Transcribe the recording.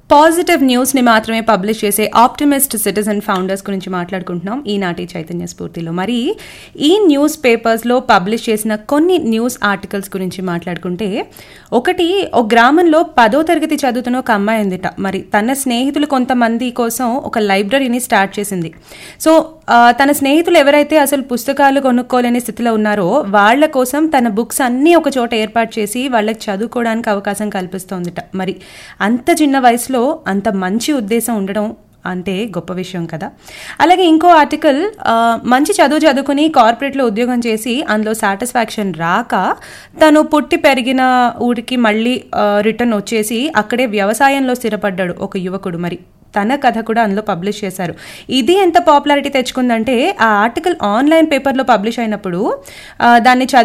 positive న్యూస్ని మాత్రమే publish చేసే ఆప్టిమిస్ట్ సిటిజన్ ఫౌండర్స్ గురించి మాట్లాడుకుంటున్నాం ఈనాటి చైతన్య స్ఫూర్తిలో మరి ఈ న్యూస్ పేపర్స్లో పబ్లిష్ చేసిన కొన్ని న్యూస్ ఆర్టికల్స్ గురించి మాట్లాడుకుంటే ఒకటి ఒక గ్రామంలో పదో తరగతి చదువుతున్న ఒక అమ్మాయి ఉందిట మరి తన స్నేహితులు కొంతమంది కోసం ఒక లైబ్రరీని స్టార్ట్ చేసింది సో ఆ, తన స్నేహితులు ఎవరైతే అసలు పుస్తకాలు కొనుక్కోలేని స్థితిలో ఉన్నారో వాళ్ళ కోసం తన బుక్స్ అన్నీ ఒక చోట ఏర్పాటు చేసి వాళ్ళకి చదువుకోవడానికి అవకాశం కల్పిస్తోందిట మరి అంత చిన్న వయసులో అంత మంచి ఉద్దేశం ఉండడం అంటే గొప్ప విషయం కదా అలాగే ఇంకో ఆర్టికల్ ఆ, మంచి చదువు చదువుకుని కార్పొరేట్లో ఉద్యోగం చేసి అందులో సాటిస్ఫాక్షన్ రాక తను పుట్టి పెరిగిన ఊరికి మళ్ళీ రిటర్న్ వచ్చేసి అక్కడే వ్యవసాయంలో స్థిరపడ్డాడు ఒక యువకుడు మరి తన కథ కూడా అందులో పబ్లిష్ చేశారు ఇది ఎంత పాపులారిటీ తెచ్చుకుందంటే ఆ ఆర్టికల్ ఆన్లైన్ పేపర్లో పబ్లిష్ అయినప్పుడు ఆ, దాన్ని చదివి